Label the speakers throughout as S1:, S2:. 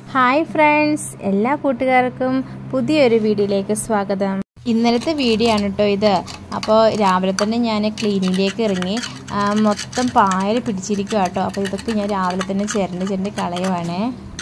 S1: hi friends എല്ലാ കൂട്ടുകാർക്കും പുതിയൊരു വീഡിയോയിലേക്ക് സ്വാഗതം ഇന്നലത്തെ വീഡിയോ ആണ് കേട്ടോ ഇത് അപ്പോൾ രാവിലെ തന്നെ ഞാൻ ക്ലീനിങ്ങിലേക്ക് ഇറങ്ങി ആ, മൊത്തം പായൽ പിടിച്ചിരിക്കുക കേട്ടോ അപ്പോൾ ഇതൊക്കെ ഞാൻ രാവിലെ തന്നെ ചിരണ്ടി ചിരണ്ടി കളയുവാണേ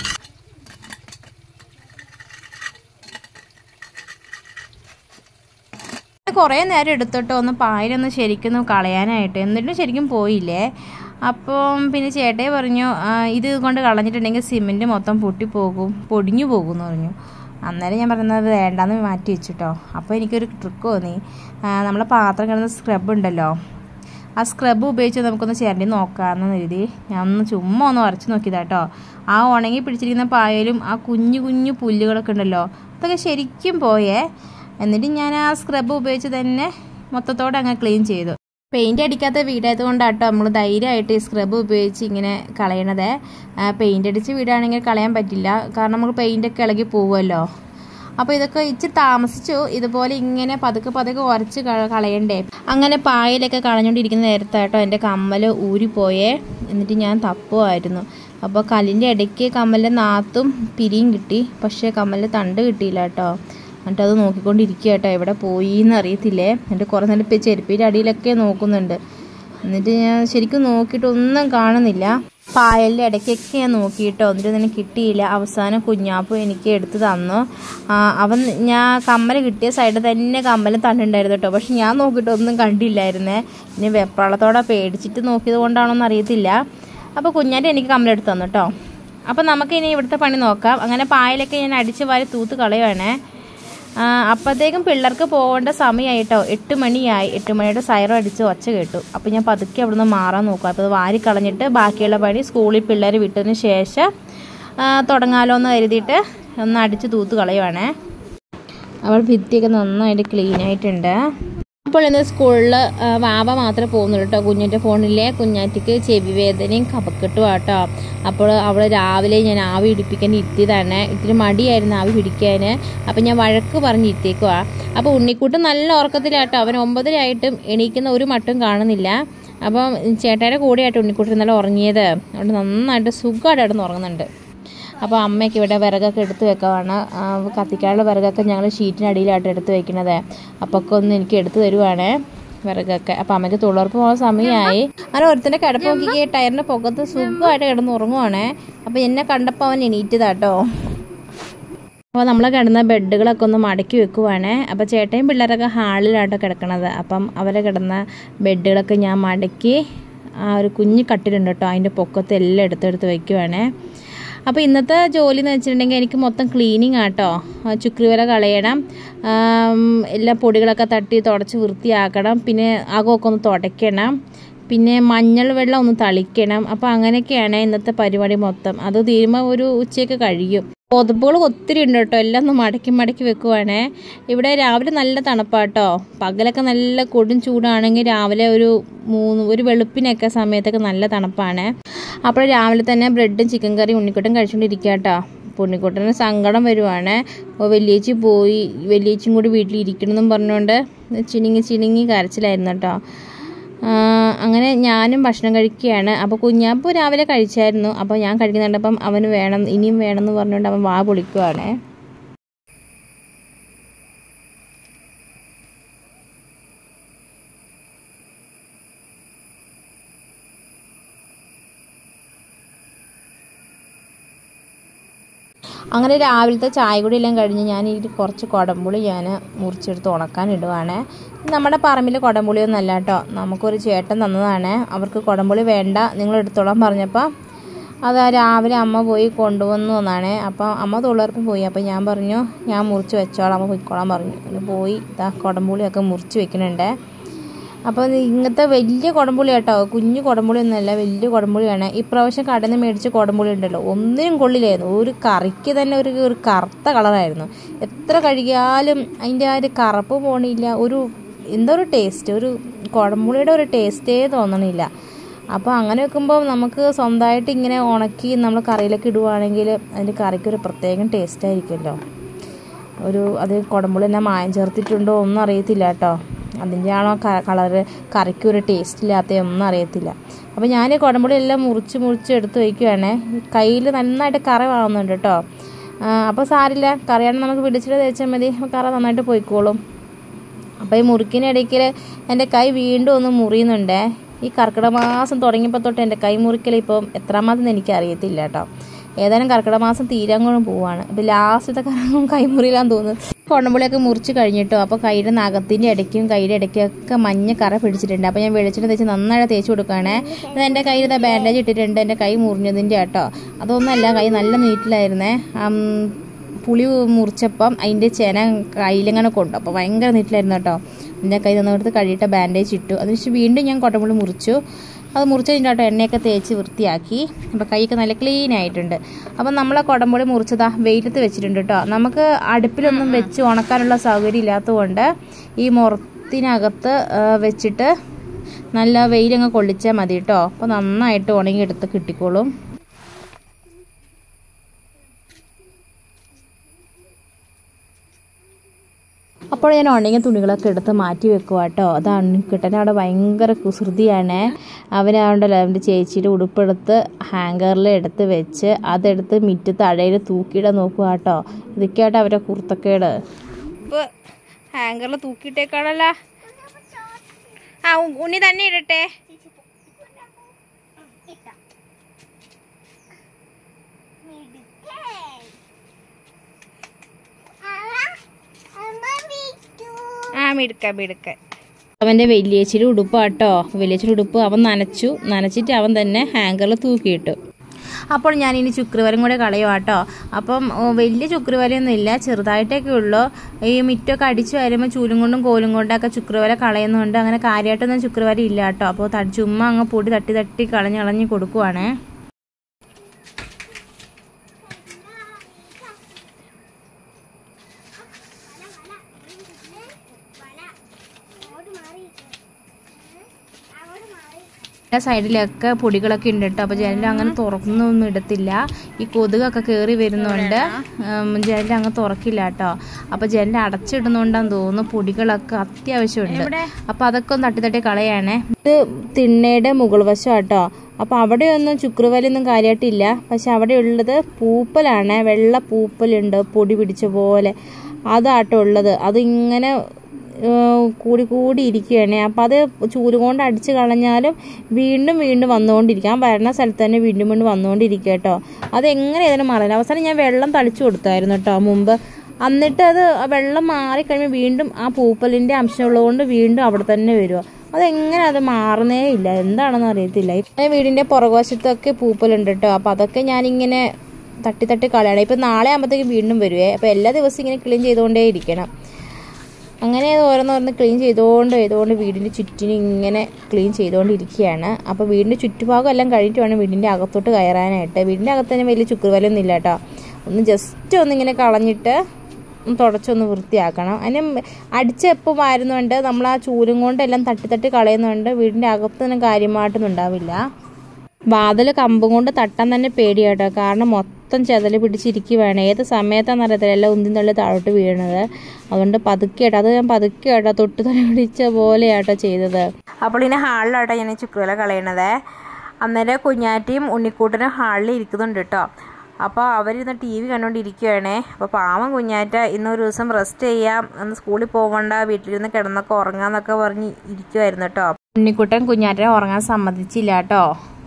S1: കുറേ നേരം എടുത്തിട്ടോ ഒന്ന് പായലൊന്ന് ശരിക്കൊന്ന് കളയാനായിട്ട് എന്നിട്ടും ശരിക്കും പോയില്ലേ അപ്പം പിന്നെ ചേട്ടയെ പറഞ്ഞു "ആ, ഇത് കൊണ്ട് കളഞ്ഞിട്ടുണ്ടെങ്കിൽ സിമെൻറ്റ് മൊത്തം പൊട്ടിപ്പോകും പൊടിഞ്ഞു പോകും എന്ന് പറഞ്ഞു അന്നേരം ഞാൻ പറഞ്ഞത് വേണ്ടാന്ന് മാറ്റി വെച്ചിട്ടോ അപ്പോൾ എനിക്കൊരു ട്രിക്ക് തോന്നി ആ, നമ്മളെ പാത്രം കിടന്ന സ്ക്രബ് ഉണ്ടല്ലോ ആ സ്ക്രബ് ഉപയോഗിച്ച് നമുക്കൊന്ന് ചിരണ്ടി നോക്കാമെന്ന് കരുതി ഞാൻ ഒന്ന് ചുമ്മാ ഒന്ന് ഉരച്ച് നോക്കിയതാട്ടോ ആ ഉണങ്ങി പിടിച്ചിരിക്കുന്ന പായലും ആ കുഞ്ഞു കുഞ്ഞു പുല്ലുകളൊക്കെ ഉണ്ടല്ലോ അതൊക്കെ ശരിക്കും പോയേ എന്നിട്ട് ഞാൻ ആ സ്ക്രബ് ഉപയോഗിച്ച് തന്നെ മൊത്തത്തോടെ അങ്ങ് ക്ലീൻ ചെയ്തു പെയിന്റ് അടിക്കാത്ത വീടായത് കൊണ്ടാട്ടോ നമ്മൾ ധൈര്യമായിട്ട് ഈ സ്ക്രബ് ഉപയോഗിച്ച് ഇങ്ങനെ കളയണത് പെയിന്റ് അടിച്ച വീടാണെങ്കിൽ കളയാൻ പറ്റില്ല കാരണം നമുക്ക് പെയിന്റ് ഒക്കെ ഇളകി പോകുമല്ലോ അപ്പോൾ ഇതൊക്കെ ഇച്ചിരി താമസിച്ചു ഇതുപോലെ ഇങ്ങനെ പതുക്കെ പതുക്കെ ഉരച്ച് ക- കളയണ്ടേ അങ്ങനെ പായലൊക്കെ കളഞ്ഞുകൊണ്ടിരിക്കുന്ന നേരത്താട്ടോ എൻ്റെ കമ്മൽ ഊരിപ്പോയേ എന്നിട്ട് ഞാൻ തപ്പുമായിരുന്നു അപ്പോൾ കല്ലിൻ്റെ ഇടയ്ക്ക് കമ്മലിൻ്റെ നാത്തും പിരിയും കിട്ടി പക്ഷേ കമ്മലിൻ്റെ തണ്ട് കിട്ടിയില്ല കേട്ടോ എന്നിട്ട് അത് നോക്കിക്കൊണ്ടിരിക്കുക കേട്ടോ എവിടെ പോയി എന്ന് അറിയത്തില്ലേ എന്നിട്ട് കുറേ നേരം ഇപ്പം ചെരുപ്പിൻ്റെ അടിയിലൊക്കെ നോക്കുന്നുണ്ട് എന്നിട്ട് ഞാൻ ശരിക്കും നോക്കിയിട്ട് ഒന്നും കാണുന്നില്ല പായലിൻ്റെ ഇടയ്ക്കൊക്കെ ഞാൻ നോക്കിയിട്ടോ എന്നിട്ട് ഒന്നും കിട്ടിയില്ല അവസാനം കുഞ്ഞാപ്പു എനിക്ക് എടുത്ത് തന്നു ആ, അവൻ ഞാൻ കമ്മൽ കിട്ടിയ സൈഡിൽ തന്നെ കമ്മലും തണ്ടുണ്ടായിരുന്നു കേട്ടോ പക്ഷെ ഞാൻ നോക്കിയിട്ട് ഒന്നും കണ്ടില്ലായിരുന്നേ ഇനി വെപ്രാളത്തോടെ പേടിച്ചിട്ട് നോക്കിയത് കൊണ്ടാണോന്ന് അറിയത്തില്ല അപ്പോൾ കുഞ്ഞാൻ്റെ എനിക്ക് കമ്മലെടുത്ത് തന്നു കേട്ടോ അപ്പോൾ നമുക്ക് ഇനി ഇവിടുത്തെ പണി നോക്കാം അങ്ങനെ പായലൊക്കെ ഞാൻ അടിച്ച് വാരി തൂത്ത് കളയുവാണേ ആ, അപ്പോഴത്തേക്കും പിള്ളേർക്ക് പോകേണ്ട സമയമായിട്ടോ എട്ട് മണിയായി എട്ട് മണിയുടെ സൈറോ അടിച്ച് ഒച്ച കേട്ടു അപ്പോൾ ഞാൻ പതുക്കെ അവിടുന്ന് മാറാൻ നോക്കുക അപ്പോൾ അത് വാരി കളഞ്ഞിട്ട് ബാക്കിയുള്ള പണി സ്കൂളിൽ പിള്ളേർ വിട്ടതിന് ശേഷം ആ, തുടങ്ങാലോ എന്ന് കരുതിയിട്ട് ഒന്ന് അടിച്ച് തൂത്ത് കളയുവാണേ അവൾ ഭിത്തിയൊക്കെ നന്നായിട്ട് ക്ലീൻ ആയിട്ടുണ്ട് അപ്പോൾ ഇന്ന് സ്കൂളിൽ വാവ മാത്രമേ പോകുന്നുള്ളൂ കേട്ടോ കുഞ്ഞിൻ്റെ ഫോണിലെ കുഞ്ഞാറ്റിക്ക് ചെവി വേദനയും കപക്കെട്ടും ആട്ടോ അപ്പോൾ അവൾ രാവിലെ ഞാൻ ആവി പിടിപ്പിക്കാൻ ഇരുത്തിയതാണ് ഇത്തിരി മടിയായിരുന്നു ആവി പിടിക്കാൻ അപ്പോൾ ഞാൻ വഴക്ക് പറഞ്ഞ് ഇരുത്തിയേക്കുവാ അപ്പോൾ ഉണ്ണിക്കുട്ടൻ നല്ല ഉറക്കത്തിലാട്ടോ അവൻ ഒമ്പതരയായിട്ടും എണീക്കുന്ന ഒരു മട്ടും കാണുന്നില്ല അപ്പം ചേട്ടായുടെ കൂടെയായിട്ട് ഉണ്ണിക്കുട്ടൻ ഇന്നലെ ഉറങ്ങിയത് അതുകൊണ്ട് നന്നായിട്ട് സുഖമായിട്ട് കിടന്ന് ഉറങ്ങുന്നുണ്ട് അപ്പോൾ അമ്മയ്ക്ക് ഇവിടെ വിറകൊക്കെ എടുത്ത് വെക്കുവാണ് ആ, കത്തിക്കാനുള്ള വിറകൊക്കെ ഞങ്ങൾ ഷീറ്റിനടിയിലായിട്ട് എടുത്ത് വെക്കുന്നത് അപ്പോൾ ഒക്കെ ഒന്ന് എനിക്ക് എടുത്ത് തരുവാണ് വിറകൊക്കെ അപ്പോൾ അമ്മയ്ക്ക് തൊഴിലുറപ്പ് പോകാൻ സമയമായി അങ്ങനെ ഒരുത്തൻ്റെ കിടപ്പ് നോക്കി ടയറിൻ്റെ പുറത്ത് സുഖമായിട്ട് കിടന്ന് ഉറങ്ങുവാണേ അപ്പോൾ എന്നെ കണ്ടപ്പോൾ അവൻ എണീറ്റതാട്ടോ അപ്പോൾ നമ്മൾ കിടന്ന ബെഡുകളൊക്കെ ഒന്ന് മടക്കി വെക്കുവാണേ അപ്പോൾ ചേട്ടയും പിള്ളേരൊക്കെ ഹാളിലാട്ടോ കിടക്കണത് അപ്പം അവരെ കിടന്ന ബെഡുകളൊക്കെ ഞാൻ മടക്കി ആ ഒരു കുഞ്ഞു കട്ടിലുണ്ട് കേട്ടോ അതിൻ്റെ പൊക്കത്ത് എല്ലാം എടുത്തെടുത്ത് വെക്കുവാണേ അപ്പോൾ ഇന്നത്തെ ജോലി എന്ന് വെച്ചിട്ടുണ്ടെങ്കിൽ എനിക്ക് മൊത്തം ക്ലീനിങ് ആട്ടോ ആ ചുക്രിവല കളയണം ആം, എല്ലാ പൊടികളൊക്കെ തട്ടി തുടച്ച് വൃത്തിയാക്കണം പിന്നെ അകമൊക്കെ ഒന്ന് തുടയ്ക്കണം പിന്നെ മഞ്ഞൾ വെള്ളം ഒന്ന് തളിക്കണം അപ്പോൾ അങ്ങനെയൊക്കെയാണ് ഇന്നത്തെ പരിപാടി മൊത്തം അത് തീരുമ്പോൾ ഒരു ഉച്ചയൊക്കെ കഴിയും പുതപ്പുകൾ ഒത്തിരി ഉണ്ട് കേട്ടോ എല്ലാം ഒന്ന് മടക്കി മടക്കി വെക്കുവാണേ ഇവിടെ രാവിലെ നല്ല തണുപ്പാട്ടോ പകലൊക്കെ നല്ല കൊടും ചൂടാണെങ്കിൽ രാവിലെ ഒരു മൂന്ന് ഒരു വെളുപ്പിനൊക്കെ സമയത്തൊക്കെ നല്ല തണുപ്പാണ് അപ്പോൾ രാവിലെ തന്നെ ബ്രെഡും ചിക്കൻ കറിയും ഉണ്ണിക്കുട്ടൻ കഴിച്ചുകൊണ്ടിരിക്കുക കേട്ടോ അപ്പോൾ ഉണ്ണിക്കുട്ടന് സങ്കടം വരുവാണ് അപ്പോൾ വലിയേച്ചി പോയി വലിയേച്ചിയും കൂടി വീട്ടിൽ ഇരിക്കണമെന്നും പറഞ്ഞുകൊണ്ട് ചിണുങ്ങി ചിണുങ്ങി കരച്ചിലായിരുന്നു കേട്ടോ ആ, അങ്ങനെ ഞാനും ഭക്ഷണം കഴിക്കുകയാണ് അപ്പോൾ കുഞ്ഞാപ്പൂ രാവിലെ കഴിച്ചായിരുന്നു അപ്പോൾ ഞാൻ കഴിക്കുന്നുണ്ടപ്പം അവന് വേണം ഇനിയും വേണമെന്ന് പറഞ്ഞുകൊണ്ട് അവൻ വാ പൊളിക്കുവാണേ അങ്ങനെ രാവിലത്തെ ചായ കൂടി എല്ലാം കഴിഞ്ഞ് ഞാൻ ഈ കുറച്ച് കുടംപുളി ഞാൻ മുറിച്ചെടുത്ത് ഉണക്കാൻ ഇടുവാണ് ഇത് നമ്മുടെ പറമ്പിൽ കുടംപുളിയൊന്നും അല്ല കേട്ടോ നമുക്കൊരു ചേട്ടൻ തന്നതാണ് അവർക്ക് കുടംപുളി വേണ്ട നിങ്ങൾ എടുത്തോളാൻ പറഞ്ഞപ്പോൾ അത് രാവിലെ അമ്മ പോയി കൊണ്ടുവന്നു എന്നാണ് അപ്പം അമ്മ തൊഴിലുറപ്പ് പോയി അപ്പം ഞാൻ പറഞ്ഞു ഞാൻ മുറിച്ച് വെച്ചോളാം അമ്മ പോയിക്കോളാൻ പറഞ്ഞു അങ്ങനെ പോയി ഇതാ കുടംപുളിയൊക്കെ മുറിച്ച് വെക്കുന്നുണ്ട് അപ്പോൾ ഇത് ഇങ്ങനത്തെ വലിയ കുടംപുളി കേട്ടോ കുഞ്ഞു കുടംപുളി ഒന്നുമല്ല വലിയ കുടംപുളിയാണ് ഇപ്രാവശ്യം കടയിൽ നിന്ന് മേടിച്ച കുടംപുളി ഉണ്ടല്ലോ ഒന്നിനും കൊള്ളില്ലായിരുന്നു ഒരു കറിക്ക് തന്നെ ഒരു ഒരു കറുത്ത കളറായിരുന്നു എത്ര കഴുകിയാലും അതിൻ്റെ ആ ഒരു കറുപ്പ് പോണില്ല ഒരു എന്തോ ഒരു ടേസ്റ്റ് ഒരു കുടംപുളിയുടെ ഒരു ടേസ്റ്റേ തോന്നണില്ല അപ്പോൾ അങ്ങനെ വെക്കുമ്പോൾ നമുക്ക് സ്വന്തമായിട്ട് ഇങ്ങനെ ഉണക്കി നമ്മൾ കറിയിലൊക്കെ ഇടുവാണെങ്കിൽ അതിൻ്റെ കറിക്ക് ഒരു പ്രത്യേകം ടേസ്റ്റ് ആയിരിക്കുമല്ലോ ഒരു അത് കുടമ്പുളി തന്നെ മായം ചേർത്തിട്ടുണ്ടോ ഒന്നും അറിയത്തില്ല കേട്ടോ അതിൻ്റെ ആണോ കളറ് കറിക്ക് ഒരു ടേസ്റ്റ് ഇല്ലാത്ത ഒന്നും അറിയത്തില്ല അപ്പോൾ ഞാൻ കുടംപുളി എല്ലാം മുറിച്ച് മുറിച്ച് എടുത്ത് വയ്ക്കുവാണേ കയ്യിൽ നന്നായിട്ട് കറവാകുന്നുണ്ട് കേട്ടോ അപ്പോൾ സാരില്ല കറിയാണ് നമുക്ക് പിടിച്ചിട്ട് തേച്ചാൽ മതി കറ നന്നായിട്ട് പോയിക്കോളും അപ്പോൾ ഈ മുറിക്കിനിടയ്ക്ക് എൻ്റെ കൈ വീണ്ടും ഒന്ന് മുറിയുന്നുണ്ടേ ഈ കർക്കിടക മാസം തുടങ്ങിയപ്പോൾ തൊട്ട് എൻ്റെ കൈ മുറിക്കൽ ഇപ്പം എത്രാമാസം എനിക്ക് അറിയത്തില്ല കേട്ടോ ഏതായാലും കർക്കിടക മാസം തീരാൻ കൂടെ പോവാണ് അപ്പോൾ ലാസ്റ്റത്തെ കറങ്ങും കൈമുറിയിലാന്ന് തോന്നുന്നു കൊണ്ടമ്പുളിയൊക്കെ മുറിച്ച് കഴിഞ്ഞിട്ടോ അപ്പോൾ കൈയുടെ നഖത്തിൻ്റെ ഇടയ്ക്കും കൈയുടെ ഇടയ്ക്കൊക്കെ മഞ്ഞ കറ പിടിച്ചിട്ടുണ്ട് അപ്പോൾ ഞാൻ വെളിച്ചെണ്ണ തേച്ച് നന്നായിട്ട് തേച്ച് കൊടുക്കുകയാണേ ഇത് എൻ്റെ കയ്യിൽ ഇതാ ബാൻഡേജ് ഇട്ടിട്ടുണ്ട് എൻ്റെ കൈ മുറിഞ്ഞതിൻ്റെ കേട്ടോ അതൊന്നുമല്ല കൈ നല്ല നീറ്റിലായിരുന്നേ ആം, പുളി മുറിച്ചപ്പം അതിൻ്റെ ചെന കയ്യിലിങ്ങനെ കൊണ്ടു അപ്പോൾ ഭയങ്കര നീറ്റിലായിരുന്നു കേട്ടോ എൻ്റെ കൈ തന്നെടുത്ത് കഴിയിട്ട് ബാൻഡേജ് ഇട്ടു അതിനുശേഷം വീണ്ടും ഞാൻ കൊട്ടമ്പുളി മുറിച്ചു അത് മുറിച്ച് കഴിഞ്ഞിട്ട് കേട്ടോ എണ്ണയൊക്കെ തേച്ച് വൃത്തിയാക്കി അപ്പോൾ കൈയൊക്കെ നല്ല ക്ലീൻ ആയിട്ടുണ്ട് അപ്പം നമ്മൾ കുടമ്പുളി മുറിച്ചതാ വെയിലത്ത് വെച്ചിട്ടുണ്ട് കേട്ടോ നമുക്ക് അടുപ്പിലൊന്നും വെച്ച് ഉണക്കാനുള്ള സൗകര്യം ഇല്ലാത്തതുകൊണ്ട് ഈ മുറത്തിനകത്ത് ആ, വെച്ചിട്ട് നല്ല വെയിലങ്ങ് കൊള്ളിച്ചാൽ മതി കേട്ടോ അപ്പോൾ നന്നായിട്ട് ഉണങ്ങിയെടുത്ത് കിട്ടിക്കോളും അപ്പോൾ ഞാൻ ഉണങ്ങിയ തുണികളൊക്കെ എടുത്ത് മാറ്റി വെക്കുക കേട്ടോ അതാണ് കിട്ടൻ അവിടെ ഭയങ്കര കുസൃതിയാണ് അവനാണ്ടല്ലോ അവൻ്റെ ചേച്ചിയുടെ ഉടുപ്പെടുത്ത് ഹാങ്കറിൽ എടുത്ത് വെച്ച് അതെടുത്ത് മിറ്റത്ത് അഴയിൽ തൂക്കിയിടാൻ നോക്കുക കേട്ടോ ഇതൊക്കെയായിട്ട് അവരെ കുർത്തക്കേട് ഇപ്പോൾ ഹാങ്കറിൽ തൂക്കിയിട്ടേക്കാണല്ലോ ആ ഉ- ഉണ്ണി തന്നെ ഇടട്ടെ ആ മിടുക്ക മിടുക്ക അവൻ്റെ വലിയേച്ചിയുടെ ഉടുപ്പാട്ടോ വലിയേച്ചിയുടെ ഉടുപ്പ് അവൻ നനച്ചു നനച്ചിട്ട് അവൻ തന്നെ ഹാങ്കറിൽ തൂക്കിയിട്ടു അപ്പോൾ ഞാൻ ഇനി ചുക്രവരം കൂടെ കളയുവാട്ടോ അപ്പം ഓ, വലിയ ചുക്രവരയൊന്നും ഇല്ല ചെറുതായിട്ടൊക്കെ ഉള്ളൂ ഈ മിറ്റൊക്കെ അടിച്ചു വരുമ്പോൾ ചൂലും കൊണ്ടും കോലും കൊണ്ടൊക്കെ ചുക്രവര കളയുന്നുണ്ട് അങ്ങനെ കാര്യമായിട്ടൊന്നും ചുക്രവര ഇല്ല കേട്ടോ അപ്പോൾ ത- ചുമ്മാ അങ്ങ് പൊടി തട്ടി തട്ടി കളഞ്ഞ് കളഞ്ഞ് കൊടുക്കുവാണേ എല്ലാ സൈഡിലൊക്കെ പൊടികളൊക്കെ ഉണ്ട് കേട്ടോ അപ്പോൾ ജനൽ അങ്ങനെ തുറന്നൊന്നും ഇടത്തില്ല ഈ കൊതുകൊക്കെ കയറി വരുന്നുണ്ട് ജനൽ അങ്ങ് തുറക്കില്ല കേട്ടോ അപ്പോൾ ജനൽ അടച്ചിടുന്നുണ്ടെന്ന് തോന്നുന്നു പൊടികളൊക്കെ അത്യാവശ്യമുണ്ട് അപ്പോൾ അതൊക്കെ ഒന്ന് തട്ടി തട്ടി കളയാണേ ഇത് തിണ്ണയുടെ മുകൾ വശം കേട്ടോ അപ്പോൾ അവിടെയൊന്നും ചുക്രുവലൊന്നും കാര്യമായിട്ടില്ല പക്ഷെ അവിടെ ഉള്ളത് പൂപ്പലാണ് വെള്ള പൂപ്പലുണ്ട് പൊടി പിടിച്ച പോലെ അതാട്ടോ ഉള്ളത് അതിങ്ങനെ ഏഹ് കൂടി കൂടി ഇരിക്കുകയാണ് അപ്പം അത് ചൂല് കൊണ്ട് അടിച്ച് കളഞ്ഞാലും വീണ്ടും വീണ്ടും വന്നുകൊണ്ടിരിക്കും ആ വരണ സ്ഥലത്ത് തന്നെ വീണ്ടും വീണ്ടും വന്നുകൊണ്ടിരിക്കുക കേട്ടോ അതെങ്ങനെ ഏതായാലും മാറില്ല അവസാനം ഞാൻ വെള്ളം തളിച്ചു കൊടുത്തായിരുന്നു കേട്ടോ മുമ്പ് എന്നിട്ട് അത് ആ വെള്ളം മാറിക്കഴിയുമ്പോൾ വീണ്ടും ആ പൂപ്പലിൻ്റെ അംശമുള്ളതുകൊണ്ട് വീണ്ടും അവിടെ തന്നെ വരുമോ അതെങ്ങനെ അത് മാറുന്നേ ഇല്ല എന്താണെന്ന് അറിയത്തില്ല ഈ വീടിൻ്റെ പുറകുവശത്തൊക്കെ പൂപ്പലുണ്ട് കേട്ടോ അപ്പം അതൊക്കെ ഞാനിങ്ങനെ തട്ടി തട്ടി കളയണം ഇപ്പം നാളെ ആകുമ്പോഴത്തേക്ക് വീണ്ടും വരുവേ അപ്പോൾ എല്ലാ ദിവസവും ഇങ്ങനെ ക്ലീൻ ചെയ്തുകൊണ്ടേ ഇരിക്കണം അങ്ങനെ അത് ഓരോന്നോരോന്ന് ക്ലീൻ ചെയ്തുകൊണ്ട് ചെയ്തുകൊണ്ട് വീടിൻ്റെ ചുറ്റിനും ഇങ്ങനെ ക്ലീൻ ചെയ്തുകൊണ്ടിരിക്കുകയാണ് അപ്പോൾ വീടിൻ്റെ ചുറ്റുഭാഗം എല്ലാം കഴിഞ്ഞിട്ട് വേണം വീടിൻ്റെ അകത്തോട്ട് കയറാനായിട്ട് വീടിൻ്റെ അകത്ത് തന്നെ വലിയ ചുക്കുവലൊന്നും ഇല്ല കേട്ടോ ഒന്ന് ജസ്റ്റ് ഒന്നിങ്ങനെ കളഞ്ഞിട്ട് ഒന്ന് തുടച്ചൊന്ന് വൃത്തിയാക്കണം അതിന് അടിച്ചെപ്പം വരുന്നുണ്ട് നമ്മൾ ആ ചൂലും കൊണ്ടെല്ലാം തട്ടി തട്ടി കളയുന്നുണ്ട് വീടിൻ്റെ അകത്തൊന്നും കാര്യമായിട്ടൊന്നും ഉണ്ടാവില്ല വാതിൽ കമ്പും കൊണ്ട് തട്ടാൻ തന്നെ പേടിയാട്ടോ കാരണം മൊത്തം ചെതല് പിടിച്ചിരിക്കുവാണ് ഏത് സമയത്താണെന്ന് അറിയത്തില്ല എല്ലാം ഉന്തി തള്ളി താഴോട്ട് വീണത് അതുകൊണ്ട് പതുക്കെ കേട്ടോ അത് ഞാൻ പതുക്കെ കേട്ടോ തൊട്ട് തല പിടിച്ച പോലെയാട്ടോ ചെയ്തത് അപ്പോൾ ഇനി ഹാളിലാട്ടോ ഞാൻ ഈ ചുക്കുവില കളയണത് അന്നേരം കുഞ്ഞാറ്റിയും ഉണ്ണിക്കൂട്ടനും ഹാളിൽ ഇരിക്കുന്നുണ്ട് കേട്ടോ അപ്പോൾ അവരിന്ന് ടി വി കണ്ടുകൊണ്ടിരിക്കുകയാണേ അപ്പോൾ പാവം കുഞ്ഞാറ്റ ഇന്നൊരു ദിവസം റെസ്റ്റ് ചെയ്യാം അന്ന് സ്കൂളിൽ പോകണ്ട വീട്ടിലിരുന്ന് കിടന്നൊക്കെ ഉറങ്ങാന്നൊക്കെ പറഞ്ഞ് ഇരിക്കുമായിരുന്നു കേട്ടോ ഉണ്ണിക്കുട്ടൻ കുഞ്ഞാറ്റനെ ഉറങ്ങാൻ സമ്മതിച്ചില്ല കേട്ടോ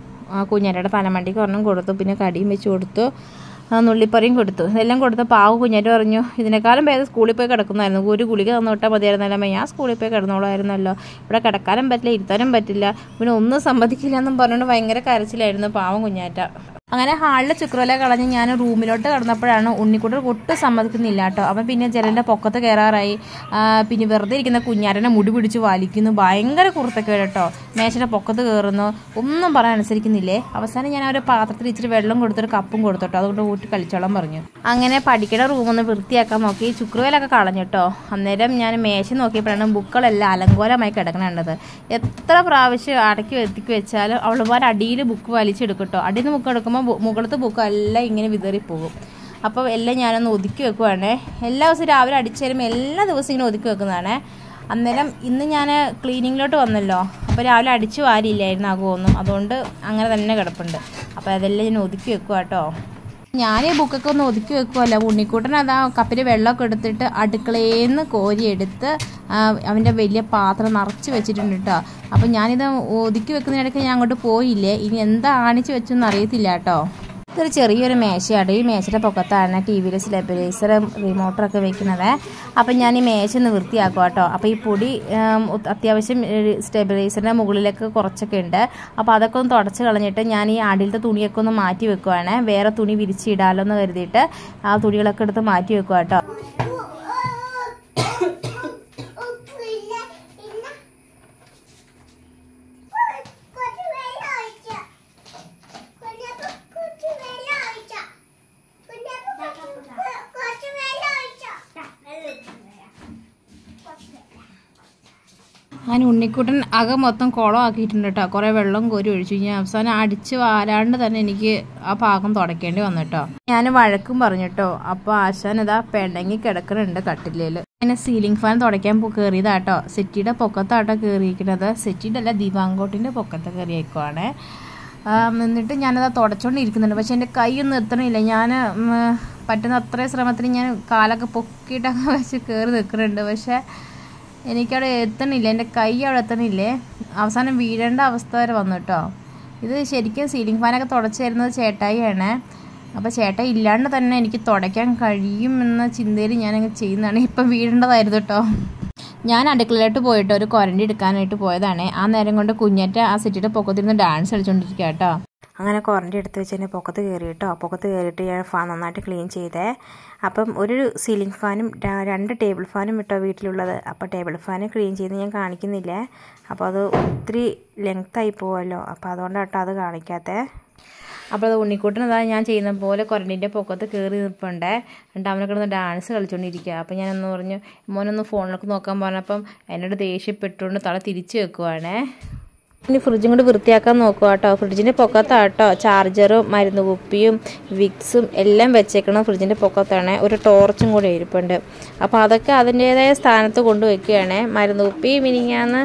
S1: ആ കുഞ്ഞാറ്റയുടെ തലമണ്ടിക്ക് ഒരെണ്ണം കൊടുത്തു പിന്നെ കടിയും വെച്ച് കൊടുത്തു ആ നുള്ളിപ്പറിയും കൊടുത്തു ഇതെല്ലാം കൊടുത്ത പാവ കുഞ്ഞാറ്റ് പറഞ്ഞു ഇതിനേക്കാളും ഭേദം സ്കൂളിൽ പോയി കിടക്കുന്നതായിരുന്നു ഒരു ഗുളിക തന്നു വിട്ടാൽ മതിയായിരുന്നല്ലോ ഞാൻ സ്കൂളിൽ പോയി കിടന്നോളായിരുന്നല്ലോ ഇവിടെ കിടക്കാനും പറ്റില്ല ഇരുത്താനും പറ്റില്ല പിന്നെ ഒന്നും സമ്മതിക്കില്ല എന്നും പറഞ്ഞുകൊണ്ട് ഭയങ്കര കരച്ചിലായിരുന്നു പാവം കുഞ്ഞാറ്റ അങ്ങനെ ഹാളിലെ ചുക്രല കളഞ്ഞ് ഞാൻ റൂമിലോട്ട് കടന്നപ്പോഴാണ് ഉണ്ണിക്കുട്ടൻ ഒട്ടും സമ്മതിക്കുന്നില്ല കേട്ടോ അവൻ പിന്നെ ജനലിൻ്റെ പൊക്കത്ത് കയറാറായി ആ, പിന്നെ വെറുതെ ഇരിക്കുന്ന കുഞ്ഞാരനെ മുടി പിടിച്ച് വലിക്കുന്നു ഭയങ്കര കുറുത്തൊക്കെ കേട്ടോ മേശയുടെ പൊക്കത്ത് കയറുന്നു ഒന്നും പറയാൻ അനുസരിക്കുന്നില്ലേ അവസാനം ഞാൻ ഒരു പാത്രത്തിൽ ഇച്ചിരി വെള്ളം കൊടുത്തൊരു കപ്പും കൊടുത്തോട്ടോ അതുകൊണ്ട് കൂട്ടി കളിച്ചോളാൻ പറഞ്ഞു അങ്ങനെ പഠിക്കണ റൂമൊന്ന് വൃത്തിയാക്കാൻ നോക്കി ചുക്രുവേലൊക്കെ കളഞ്ഞിട്ടോ അന്നേരം ഞാൻ മേശ നോക്കിയപ്പോഴാണ് ബുക്കുകളെല്ലാം അലങ്കോലമായി കിടക്കണേണ്ടത് എത്ര പ്രാവശ്യം അടക്കി വെത്തിക്ക് വെച്ചാലും അവളുമാർ അടിയിൽ ബുക്ക് വലിച്ചെടുക്കും കേട്ടോ അടിയിൽ നിന്ന് ബുക്ക് എടുക്കുമ്പോൾ ബു- മുകളിലത്തെ ബുക്ക് എല്ലാം ഇങ്ങനെ വിതറിപ്പോകും അപ്പോൾ എല്ലാം ഞാനൊന്ന് ഒതുക്കി വെക്കുവാണേ എല്ലാ ദിവസവും രാവിലെ അടിച്ചു തരുമ്പോൾ എല്ലാ ദിവസവും ഇങ്ങനെ ഒതുക്കി വെക്കുന്നതാണേ അന്നേരം ഇന്ന് ഞാൻ ക്ലീനിങ്ങിലോട്ട് വന്നല്ലോ അപ്പോൾ രാവിലെ അടിച്ചു വാരിയില്ലായിരുന്നു അകമൊന്നും അതുകൊണ്ട് അങ്ങനെ തന്നെ കിടപ്പുണ്ട് അപ്പോൾ അതെല്ലാം ഞാൻ ഒതുക്കി വെക്കുക കേട്ടോ ഞാൻ ഈ ബുക്കൊക്കെ ഒന്ന് ഒതുക്കി വെക്കുമല്ലോ ഉണ്ണിക്കൂട്ടൻ അതാ കപ്പിൽ വെള്ളമൊക്കെ എടുത്തിട്ട് അടുക്കളയിൽ നിന്ന് കോരിയെടുത്ത് ആ, അവൻ്റെ വലിയ പാത്രം നിറച്ച് വെച്ചിട്ടുണ്ട് കേട്ടോ അപ്പം ഞാനിത് ഒതുക്കി വെക്കുന്നതിനിടയ്ക്ക് ഞാൻ അങ്ങോട്ട് പോയില്ലേ ഇനി എന്താ ആണിച്ച് വെച്ചെന്ന് അറിയത്തില്ല കേട്ടോ ഇതൊരു ചെറിയൊരു മേശയാണ് ഈ മേശയുടെ പൊക്കത്താണ് ടി വിയിൽ സ്റ്റെബിലൈസർ റിമോട്ടറൊക്കെ വെക്കുന്നത് അപ്പം ഞാൻ ഈ മേശ ഒന്ന് വൃത്തിയാക്കും കേട്ടോ അപ്പോൾ ഈ പൊടി ഉം, അത്യാവശ്യം സ്റ്റെബിലൈസറിൻ്റെ മുകളിലൊക്കെ കുറച്ചൊക്കെ ഉണ്ട് അപ്പോൾ അതൊക്കെ ഒന്ന് തുടച്ച് കളഞ്ഞിട്ട് ഞാൻ ഈ അടിയിലത്തെ തുണിയൊക്കെ ഒന്ന് മാറ്റി വെക്കുവാണ് വേറെ തുണി വിരിച്ചിടാലോ എന്ന് കരുതിയിട്ട് ആ തുണികളൊക്കെ എടുത്ത് മാറ്റി വെക്കുക കേട്ടോ ഞാൻ ഉണ്ണിക്കുട്ടൻ അകം മൊത്തം കുളമാക്കിയിട്ടുണ്ട് കേട്ടോ കുറേ വെള്ളം കോരി ഒഴിച്ചു ഞാൻ അവസാനം അടിച്ച് വാരാണ്ട് തന്നെ എനിക്ക് ആ ഭാഗം തുടയ്ക്കേണ്ടി വന്നു കേട്ടോ ഞാൻ വഴക്കും പറഞ്ഞു കേട്ടോ അപ്പോൾ ആശാൻ ഇതാ പെടങ്ങി കിടക്കുന്നുണ്ട് കട്ടിലേൽ അങ്ങനെ സീലിംഗ് ഫാൻ തുടയ്ക്കാൻ കയറിയതാട്ടോ സെറ്റിയുടെ പൊക്കത്താട്ടോ കയറിയിരിക്കുന്നത് സെറ്റിയുടെ അല്ല ദിവാങ്കോട്ടിൻ്റെ പൊക്കത്ത് കയറിയേക്കുവാണ് എന്നിട്ട് ഞാനത് തുടച്ചുകൊണ്ടിരിക്കുന്നുണ്ട് പക്ഷെ എൻ്റെ കൈയൊന്നും എത്തണില്ല ഞാൻ പറ്റുന്ന അത്രയും ശ്രമത്തിന് ഞാൻ കാലൊക്കെ പൊക്കിയിട്ടൊക്കെ വെച്ച് കയറി നിൽക്കുന്നുണ്ട് പക്ഷേ എനിക്കവിടെ എത്തണില്ല എൻ്റെ കൈ അവിടെ എത്തണില്ലേ അവസാനം വീഴേണ്ട അവസ്ഥ വരെ വന്നു കേട്ടോ ഇത് ശരിക്കും സീലിംഗ് ഫാനൊക്കെ തുടച്ച് തരുന്നത് ചേട്ടായിയാണ് അപ്പോൾ ചേട്ടായി ഇല്ലാണ്ട് തന്നെ എനിക്ക് തുടയ്ക്കാൻ കഴിയുമെന്ന ചിന്തയിൽ ഞാനങ്ങ് ചെയ്യുന്നതാണ് ഇപ്പം വീഴേണ്ടതായിരുന്നു കേട്ടോ ഞാൻ അടുക്കളയിലോട്ട് പോയിട്ട് ഒരു കൊരണ്ടി എടുക്കാനായിട്ട് പോയതാണ് ആ നേരം കൊണ്ട് കുഞ്ഞറ്റ ആ സെറ്റിയുടെ പൊക്കത്തിരുന്ന് ഡാൻസ് കളിച്ചുകൊണ്ടിരിക്കുക കേട്ടോ അങ്ങനെ ക്വാറൻറ്റി എടുത്ത് വെച്ച് തന്നെ പൊക്കത്ത് കയറി കേട്ടോ പൊക്കത്ത് കയറിയിട്ട് ഞാൻ ഫാൻ നന്നായിട്ട് ക്ലീൻ ചെയ്തേ അപ്പം ഒരു സീലിംഗ് ഫാനും ര- രണ്ട് ടേബിൾ ഫാനും ഇട്ടോ വീട്ടിലുള്ളത് അപ്പോൾ ടേബിൾ ഫാൻ ക്ലീൻ ചെയ്ത് ഞാൻ കാണിക്കുന്നില്ല അപ്പോൾ അത് ഒത്തിരി ലെങ്ത്തായി പോവുമല്ലോ അപ്പോൾ അതുകൊണ്ടാണ് കേട്ടോ അത് കാണിക്കാത്തത് അപ്പോൾ അത് ഉണ്ണിക്കൂട്ടൻ അതാ ഞാൻ ചെയ്യുന്ന പോലെ കൊരണ്ടിൻ്റെ പൊക്കത്ത് കയറി നിൽപ്പുണ്ട് എന്നിട്ട് അവനെ കിടന്ന് ഡാൻസ് കളിച്ചുകൊണ്ടിരിക്കുക അപ്പോൾ ഞാനൊന്ന് പറഞ്ഞു മോനൊന്ന് ഫോണിലൊക്കെ നോക്കാൻ പറഞ്ഞപ്പം എന്നോട് ദേഷ്യപ്പെട്ടുകൊണ്ട് തല തിരിച്ചു വെക്കുവാണേ ഇനി ഫ്രിഡ്ജും കൂടി വൃത്തിയാക്കാൻ നോക്കുക കേട്ടോ ഫ്രിഡ്ജിൻ്റെ പൊക്കത്താട്ടോ ചാർജറും മരുന്ന് കുപ്പിയും വിക്സും എല്ലാം വെച്ചേക്കണം ഫ്രിഡ്ജിൻ്റെ പൊക്കത്താണ് ഒരു ടോർച്ചും കൂടി ഇരിപ്പുണ്ട് അപ്പോൾ അതൊക്കെ അതിൻ്റേതായ സ്ഥാനത്ത് കൊണ്ടുവയ്ക്കുകയാണ് മരുന്ന് കുപ്പി മിനിങ്ങാന്ന്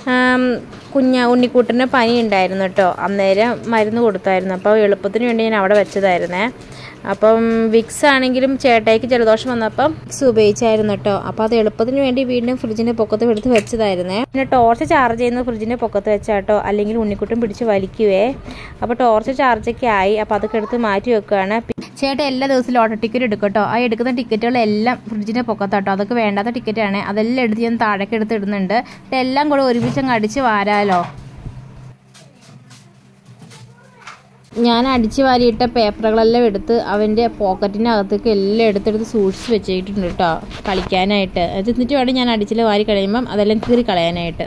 S1: കുഞ്ഞ ഉണ്ണിക്കൂട്ടിന് പനി ഉണ്ടായിരുന്നു കേട്ടോ അന്നേരം മരുന്ന് കൊടുത്തായിരുന്നു അപ്പോൾ എളുപ്പത്തിന് വേണ്ടി ഞാൻ അവിടെ വെച്ചതായിരുന്നേ അപ്പം വിക്സ് ആണെങ്കിലും ചേട്ടായിക്ക് ജലദോഷം വന്നപ്പം വിക്സ് ഉപയോഗിച്ചായിരുന്നു കേട്ടോ അപ്പോൾ അത് എളുപ്പത്തിന് വേണ്ടി വീണ്ടും ഫ്രിഡ്ജിന്റെ പൊക്കത്ത് എടുത്ത് വെച്ചതായിരുന്നേ പിന്നെ ടോർച്ച് ചാർജ് ചെയ്യുന്നത് ഫ്രിഡ്ജിന്റെ പൊക്കത്ത് വെച്ചാട്ടോ അല്ലെങ്കിൽ ഉണ്ണിക്കുട്ടും പിടിച്ച് വലിക്കുവേ അപ്പോൾ ടോർച്ച് ചാർജൊക്കെ ആയി അപ്പോൾ അതൊക്കെ എടുത്ത് മാറ്റി വെക്കുകയാണ് ചേട്ടാ എല്ലാ ദിവസവും ലോട്ടറി ടിക്കറ്റ് എടുക്കും കേട്ടോ ആ എടുക്കുന്ന ടിക്കറ്റുകളെല്ലാം ഫ്രിഡ്ജിന്റെ പൊക്കത്താട്ടോ അതൊക്കെ വേണ്ടാത്ത ടിക്കറ്റാണ് അതെല്ലാം എടുത്ത് ഞാൻ താഴേക്ക് എടുത്ത് ഇടുന്നുണ്ട് എന്നിട്ട് എല്ലാം കൂടെ ഒരുമിച്ച് അങ്ങ് അടിച്ച് വാരാലോ ഞാൻ അടിച്ചു വാരിയിട്ട പേപ്പറുകളെല്ലാം എടുത്ത് അവൻ്റെ പോക്കറ്റിൻ്റെ അകത്തേക്ക് എല്ലാം എടുത്തെടുത്ത് സൂക്ഷിച്ച് വെച്ചിട്ടുണ്ട് കേട്ടോ കളിക്കാനായിട്ട് അത് എന്നിട്ട് വേണം ഞാൻ അടിച്ചിൽ വാരി കഴിയുമ്പം അതെല്ലാം കീറി കളയാനായിട്ട്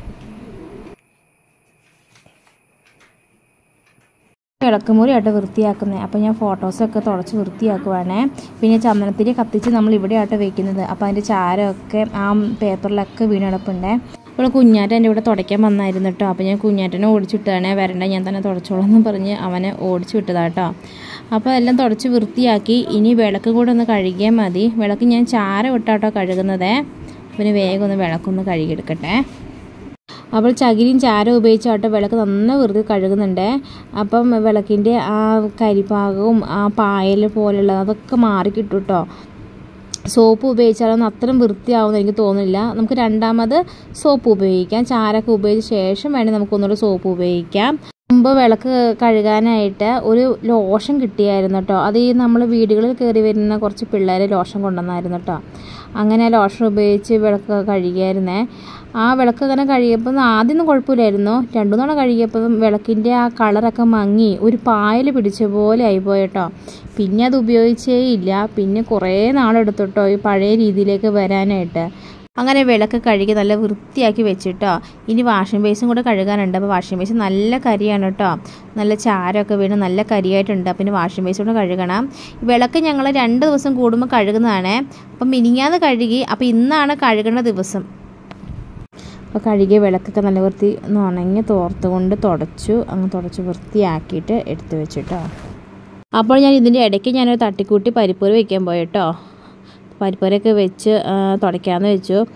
S1: വിളക്കുമൂലയായിട്ട് വൃത്തിയാക്കുന്നത് അപ്പോൾ ഞാൻ ഫോട്ടോസൊക്കെ തുടച്ച് വൃത്തിയാക്കുവാണേ പിന്നെ ചന്ദനത്തിരി കത്തിച്ച് നമ്മൾ ഇവിടെയായിട്ട് വെക്കുന്നത് അപ്പോൾ അതിൻ്റെ ചാരമൊക്കെ ആ പേപ്പറിലൊക്കെ വീണ് കിടപ്പുണ്ട് ഇപ്പോൾ കുഞ്ഞാറ്റ എൻ്റെ ഇവിടെ തുടയ്ക്കാൻ വന്നായിരുന്നു കേട്ടോ അപ്പോൾ ഞാൻ കുഞ്ഞാറ്റനെ ഓടിച്ചു വിട്ടതാണേ വരണ്ട ഞാൻ തന്നെ തുടച്ചോളാം എന്ന് പറഞ്ഞ് അവനെ ഓടിച്ചു വിട്ടതാട്ടോ അപ്പോൾ എല്ലാം തുടച്ച് വൃത്തിയാക്കി ഇനി വിളക്ക് കൂടെ ഒന്ന് കഴുകിയാൽ മതി വിളക്ക് ഞാൻ ചാര വിട്ടാട്ടോ കഴുകുന്നത് പിന്നെ വേഗം ഒന്ന് വിളക്കൊന്ന് കഴുകിയെടുക്കട്ടെ അപ്പോൾ ചകിരിയും ചാരം ഉപയോഗിച്ചാട്ടോ വിളക്ക് നന്നായി വെറുതെ കഴുകുന്നുണ്ട് അപ്പം വിളക്കിൻ്റെ ആ കരിഭാഗവും ആ പായൽ പോലുള്ള അതൊക്കെ മാറി കിട്ടും കേട്ടോ സോപ്പ് ഉപയോഗിച്ചാലൊന്നും അത്രയും വൃത്തിയാവുമെന്ന് എനിക്ക് തോന്നുന്നില്ല നമുക്ക് രണ്ടാമത് സോപ്പ് ഉപയോഗിക്കാം ചാരൊക്കെ ഉപയോഗിച്ച ശേഷം വേണേൽ നമുക്കൊന്നുകൂടെ സോപ്പ് ഉപയോഗിക്കാം മുമ്പ് വിളക്ക് കഴുകാനായിട്ട് ഒരു ലോഷൻ കിട്ടിയായിരുന്നു കേട്ടോ അത് ഈ നമ്മൾ വീടുകളിൽ കയറി വരുന്ന കുറച്ച് പിള്ളേർ ലോഷൻ കൊണ്ടുവന്നായിരുന്നു കേട്ടോ അങ്ങനെ ആ ലോഷൻ ഉപയോഗിച്ച് വിളക്ക് കഴുകിയായിരുന്നേ ആ വിളക്ക് അങ്ങനെ കഴുകിയപ്പോൾ ആദ്യമൊന്നും കുഴപ്പമില്ലായിരുന്നു രണ്ടു തവണ കഴുകിയപ്പോൾ വിളക്കിൻ്റെ ആ കളറൊക്കെ മങ്ങി ഒരു പായൽ പിടിച്ച പോലെ ആയിപ്പോയി കേട്ടോ പിന്നെ അത് ഉപയോഗിച്ചേ ഇല്ല പിന്നെ കുറേ നാളെടുത്തു കേട്ടോ ഈ പഴയ രീതിയിലേക്ക് വരാനായിട്ട് അങ്ങനെ വിളക്ക് കഴുകി നല്ല വൃത്തിയാക്കി വെച്ചിട്ടോ ഇനി വാഷിംഗ് ബേസും കൂടെ കഴുകാനുണ്ട് അപ്പോൾ വാഷിംഗ് ബേസ് നല്ല കരിയാണ് കേട്ടോ നല്ല ചാരമൊക്കെ വീണ് നല്ല കരിയായിട്ടുണ്ട് പിന്നെ വാഷിംഗ് ബേസ് കൂടെ കഴുകണം വിളക്ക് ഞങ്ങൾ രണ്ട് ദിവസം കൂടുമ്പോൾ കഴുകുന്നതാണ് അപ്പം മിനിങ്ങാന്ന് കഴുകി അപ്പോൾ ഇന്നാണ് കഴുകേണ്ട ദിവസം അപ്പോൾ കഴുകിയ വിളക്കൊക്കെ നല്ല വൃത്തി ഒന്ന് ഉണങ്ങി തോർത്ത് കൊണ്ട് തുടച്ചു അങ്ങ് തുടച്ച് വൃത്തിയാക്കിയിട്ട് എടുത്തു വെച്ചിട്ടോ അപ്പോൾ ഞാൻ ഇതിൻ്റെ ഇടയ്ക്ക് ഞാനൊരു തട്ടിക്കൂട്ടി പരിപ്പൂര് വെക്കാൻ പോയി കേട്ടോ പരിപ്പൂരൊക്കെ വെച്ച് തുടയ്ക്കാമെന്ന് വെച്ചു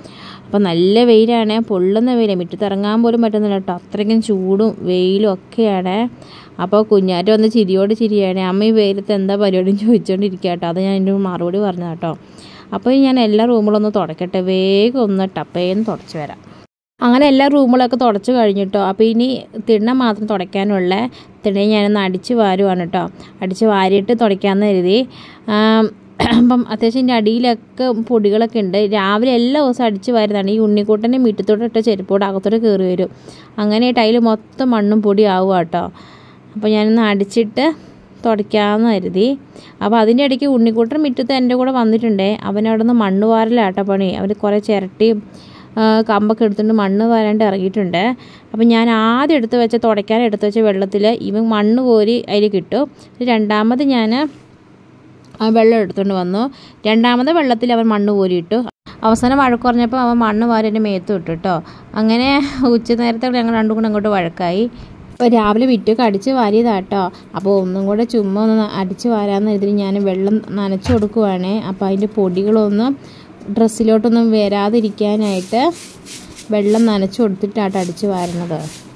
S1: അപ്പോൾ നല്ല വെയിലാണ് പൊള്ളുന്ന വെയിലാണ് മുറ്റത്ത് ഇറങ്ങാൻ പോലും പറ്റുന്നില്ല കേട്ടോ അത്രയ്ക്കും ചൂടും വെയിലും ഒക്കെയാണ് അപ്പോൾ കുഞ്ഞാറ്റ വന്ന് ചിരിയോട് ചിരിയാണ് അമ്മ ഈ വെയിലത്ത് എന്താ പരിപാടി ചോദിച്ചുകൊണ്ടിരിക്കുക കേട്ടോ അത് ഞാൻ എൻ്റെ മറുപടി പറഞ്ഞു കേട്ടോ അപ്പോൾ ഞാൻ എല്ലാ റൂമുകളൊന്ന് തുടക്കട്ടെ വേഗം ഒന്ന് ടപ്പേന്ന് തുടച്ച് വരാം അങ്ങനെ എല്ലാ റൂമുകളൊക്കെ തുടച്ച് കഴിഞ്ഞിട്ടോ അപ്പോൾ ഇനി തിണ്ണ മാത്രം തുടയ്ക്കാനുള്ള തിണ്ണയെ ഞാനൊന്ന് അടിച്ച് വാരുവാണ് കേട്ടോ അടിച്ച് വാരിയിട്ട് തുടയ്ക്കാമെന്ന് കരുതി അപ്പം അത്യാവശ്യം എൻ്റെ അടിയിലൊക്കെ പൊടികളൊക്കെ ഉണ്ട് രാവിലെ എല്ലാ ദിവസവും അടിച്ച് വാരുന്നതാണ് ഈ ഉണ്ണിക്കൂട്ടൻ്റെ മുറ്റത്തോട്ട് ഇട്ട ചെരുപ്പോട് അകത്തോട്ട് കയറി വരും അങ്ങനെ ടൈല് മൊത്തം മണ്ണും പൊടി ആവുക കേട്ടോ അപ്പോൾ ഞാനൊന്ന് അടിച്ചിട്ട് തുടയ്ക്കാമെന്ന് കരുതി അപ്പോൾ അതിൻ്റെ ഇടയ്ക്ക് ഉണ്ണിക്കൂട്ടൻ മുറ്റത്ത് എൻ്റെ കൂടെ വന്നിട്ടുണ്ടേ അവൻ അവിടെ നിന്ന് മണ്ണ് വാരലാട്ടോ പണി അവർ കുറേ ചിരട്ടിയും കമ്പൊക്കെ എടുത്തുകൊണ്ട് മണ്ണ് വാരാണ്ട് ഇറങ്ങിയിട്ടുണ്ട് അപ്പം ഞാൻ ആദ്യം എടുത്ത് വെച്ച തുടയ്ക്കാൻ എടുത്ത് വെച്ച വെള്ളത്തിൽ ഇവൻ മണ്ണ് കോരി അതിൽ കിട്ടും രണ്ടാമത് ഞാൻ ആ വെള്ളം എടുത്തുകൊണ്ട് വന്നു രണ്ടാമത് വെള്ളത്തിൽ അവൻ മണ്ണ് കോരിയിട്ടു അവസാനം വഴക്ക് പറഞ്ഞപ്പോൾ അവൻ മണ്ണ് വാരി എൻ്റെ മേത്ത് വിട്ടു കേട്ടോ അങ്ങനെ ഉച്ച നേരത്തെ ഞങ്ങൾ രണ്ടും കൂടെ അങ്ങോട്ട് വഴക്കായി അപ്പോൾ രാവിലെ വിറ്റൊക്കെ അടിച്ച് വാരിയതാട്ടോ അപ്പോൾ ഒന്നും കൂടെ ചുമ്മാ ഒന്ന് അടിച്ച് വാരാമെന്ന് കരുതി ഞാൻ വെള്ളം നനച്ച് കൊടുക്കുവാണേ അപ്പോൾ അതിൻ്റെ പൊടികളൊന്നും ഡ്രസ്സിലോട്ടൊന്നും വരാതിരിക്കാനായിട്ട് വെള്ളം നനച്ച് കൊടുത്തിട്ടാട്ടോ അടിച്ച് വാരുന്നത്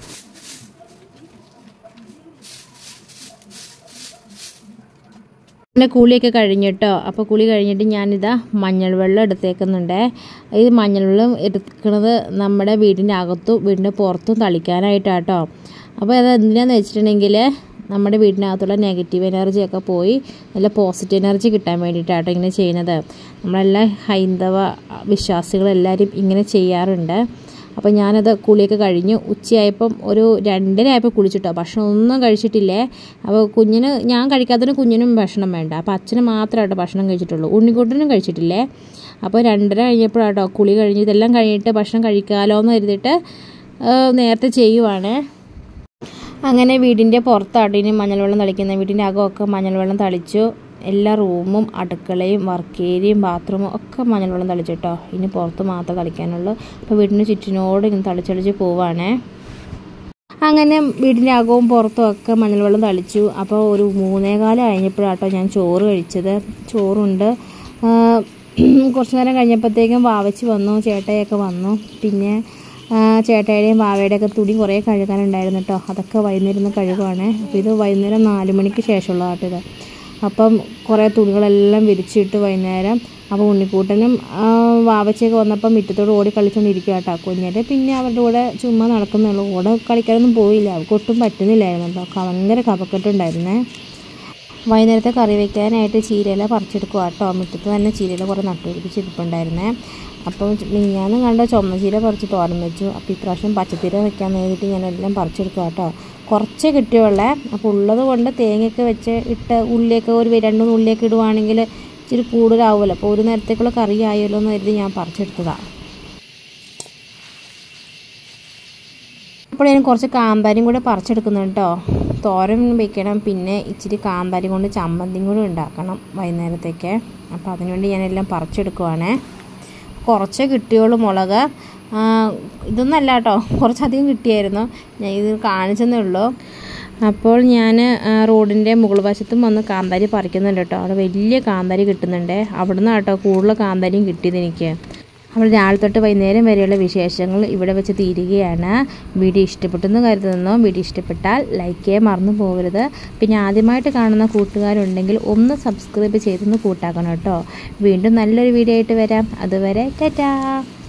S1: പിന്നെ കുളിയൊക്കെ കഴിഞ്ഞിട്ടോ അപ്പോൾ കുളി കഴിഞ്ഞിട്ട് ഞാനിതാ മഞ്ഞൾ വെള്ളം എടുത്തേക്കുന്നുണ്ട് ഈ മഞ്ഞൾ വെള്ളം എടുക്കുന്നത് നമ്മുടെ വീടിൻ്റെ അകത്തും വീടിൻ്റെ പുറത്തും തളിക്കാനായിട്ടാട്ടോ അപ്പോൾ അത് എന്തിനാന്ന് വെച്ചിട്ടുണ്ടെങ്കിൽ നമ്മുടെ വീടിനകത്തുള്ള നെഗറ്റീവ് എനർജി ഒക്കെ പോയി നല്ല പോസിറ്റീവ് എനർജി കിട്ടാൻ വേണ്ടിയിട്ടാട്ടോ ഇങ്ങനെ ചെയ്യുന്നത് നമ്മളെല്ലാ ഹൈന്ദവ വിശ്വാസികളെല്ലാവരും ഇങ്ങനെ ചെയ്യാറുണ്ട് അപ്പോൾ ഞാനത് കുളിയൊക്കെ കഴിഞ്ഞു ഉച്ചയായപ്പം ഒരു രണ്ടര ആയപ്പോൾ കുളിച്ചിട്ടോ ഭക്ഷണം ഒന്നും കഴിച്ചിട്ടില്ലേ അപ്പോൾ കുഞ്ഞിന് ഞാൻ കഴിക്കാത്തതിന് കുഞ്ഞിനും ഭക്ഷണം വേണ്ട അപ്പോൾ അച്ഛന് മാത്രമായിട്ടോ ഭക്ഷണം കഴിച്ചിട്ടുള്ളൂ ഉണ്ണിക്കുട്ടനും കഴിച്ചിട്ടില്ലേ അപ്പോൾ രണ്ടര കഴിഞ്ഞപ്പോഴാട്ടോ കുളി കഴിഞ്ഞ് ഇതെല്ലാം കഴിഞ്ഞിട്ട് ഭക്ഷണം കഴിക്കാമല്ലോ എന്ന് കരുതിയിട്ട് നേരത്തെ ചെയ്യുവാണ് അങ്ങനെ വീടിൻ്റെ പുറത്താട്ടോ ഇനി മഞ്ഞൾ വെള്ളം തളിക്കുന്നത് വീടിൻ്റെ അകമൊക്കെ മഞ്ഞൾ വെള്ളം തളിച്ചു എല്ലാ റൂമും അടുക്കളയും വർക്ക് ഏരിയയും ബാത്റൂമും ഒക്കെ മഞ്ഞൾ വെള്ളം തളിച്ചിട്ടോ ഇനി പുറത്ത് മാത്രമേ തളിക്കാനുള്ളൂ അപ്പോൾ വീടിന് ചുറ്റിനോട് ഇങ്ങനെ തളിച്ചളിച്ച് പോവാണേ അങ്ങനെ വീടിൻ്റെ അകവും പുറത്തും ഒക്കെ മഞ്ഞൾ വെള്ളം തളിച്ചു അപ്പോൾ ഒരു മൂന്നേകാലം കഴിഞ്ഞപ്പോഴാട്ടോ ഞാൻ ചോറ് കഴിച്ചത് ചോറുണ്ട് കുറച്ച് നേരം കഴിഞ്ഞപ്പോഴത്തേക്കും വാവച്ച് വന്നു ചേട്ടയൊക്കെ വന്നു പിന്നെ ചേട്ടയുടെയും വാവയുടെയൊക്കെ തുണി കുറേ കഴുകാനുണ്ടായിരുന്നു കേട്ടോ അതൊക്കെ വൈകുന്നേരം കഴുകുവാണ് അപ്പോൾ ഇത് വൈകുന്നേരം നാല് മണിക്ക് ശേഷമുള്ള കേട്ടോ ഇത് അപ്പം കുറേ തുണികളെല്ലാം വിരിച്ചിട്ട് വൈകുന്നേരം അപ്പോൾ ഉണ്ണിക്കൂട്ടനും വാവച്ചയൊക്കെ വന്നപ്പം മുറ്റത്തോട് ഓടി കളിച്ചുകൊണ്ടിരിക്കുക കേട്ടോ കുഞ്ഞിൻ്റെ പിന്നെ അവരുടെ കൂടെ ചുമ്മാ നടക്കുന്നുള്ളൂ ഓടെ കളിക്കാനൊന്നും പോയില്ല അവർക്ക് ഒട്ടും പറ്റുന്നില്ലായിരുന്നു കേട്ടോ ഭയങ്കര കപക്കെട്ടുണ്ടായിരുന്നേ വൈകുന്നേരത്തെ കറി വയ്ക്കാനായിട്ട് ചീരയില പറിച്ചെടുക്കുക കേട്ടോ മുറ്റത്ത് തന്നെ ചീരയില കുറേ നട്ടുപിടിപ്പിച്ച് ഇരിപ്പുണ്ടായിരുന്നേ അപ്പോൾ മിഞ്ഞാന്ന് കണ്ട ചുമന്ന ചീര പറിച്ച് തോരൻ വെച്ചു അപ്പോൾ ഇപ്രാവശ്യം പച്ചത്തീര വെക്കാൻ നേരിട്ട് ഞാൻ എല്ലാം പറിച്ചെടുക്കുക കേട്ടോ കുറച്ച് കിട്ടിയുള്ളേ അപ്പോൾ ഉള്ളത് കൊണ്ട് തേങ്ങയൊക്കെ വെച്ച് ഇട്ട് ഉള്ളിയൊക്കെ ഒരു രണ്ട് മൂന്ന് ഉള്ളിയൊക്കെ ഇടുവാണെങ്കിൽ ഇച്ചിരി കൂടുതലാവുമല്ലോ അപ്പോൾ ഒരു നേരത്തേക്കുള്ള കറി ആയല്ലോ എന്ന് കരുതി ഞാൻ പറിച്ചെടുത്തതാണ് അപ്പോൾ ഞാൻ കുറച്ച് കാന്താരിയും കൂടെ പറിച്ചെടുക്കുന്നുണ്ട് കേട്ടോ തോരൻ വെക്കണം പിന്നെ ഇച്ചിരി കാന്താരി കൊണ്ട് ചമ്മന്തിയും കൂടെ ഉണ്ടാക്കണം വൈകുന്നേരത്തേക്ക് അപ്പോൾ അതിനുവേണ്ടി ഞാനെല്ലാം പറിച്ചെടുക്കുവാണേ കുറച്ച് കിട്ടിയുള്ളൂ മുളക് ഇതൊന്നല്ല കേട്ടോ കുറച്ചധികം കിട്ടിയായിരുന്നു ഞാൻ ഇത് കാണിച്ചെന്നേ ഉള്ളൂ അപ്പോൾ ഞാൻ റോഡിൻ്റെ മുകൾ വശത്തും വന്ന് കാന്താരി പറിക്കുന്നുണ്ട് കേട്ടോ അവിടെ വലിയ കാന്താരി കിട്ടുന്നുണ്ട് അവിടെ നിന്ന് കേട്ടോ കൂടുതൽ കാന്താരിയും കിട്ടിയത് എനിക്ക് അപ്പോൾ രാവിലെ തൊട്ട് വൈകുന്നേരം വരെയുള്ള വിശേഷങ്ങൾ ഇവിടെ വെച്ച് തീരുകയാണ് വീഡിയോ ഇഷ്ടപ്പെട്ടെന്ന് കരുതുന്നു വീഡിയോ ഇഷ്ടപ്പെട്ടാൽ ലൈക്ക് ചെയ്യാൻ മറന്നു പോകരുത് പിന്നെ ആദ്യമായിട്ട് കാണുന്ന കൂട്ടുകാരുണ്ടെങ്കിൽ ഒന്ന് സബ്സ്ക്രൈബ് ചെയ്തൊന്ന് കൂട്ടാക്കണം കേട്ടോ വീണ്ടും നല്ലൊരു വീഡിയോ ആയിട്ട് വരാം അതുവരെ ടാറ്റാ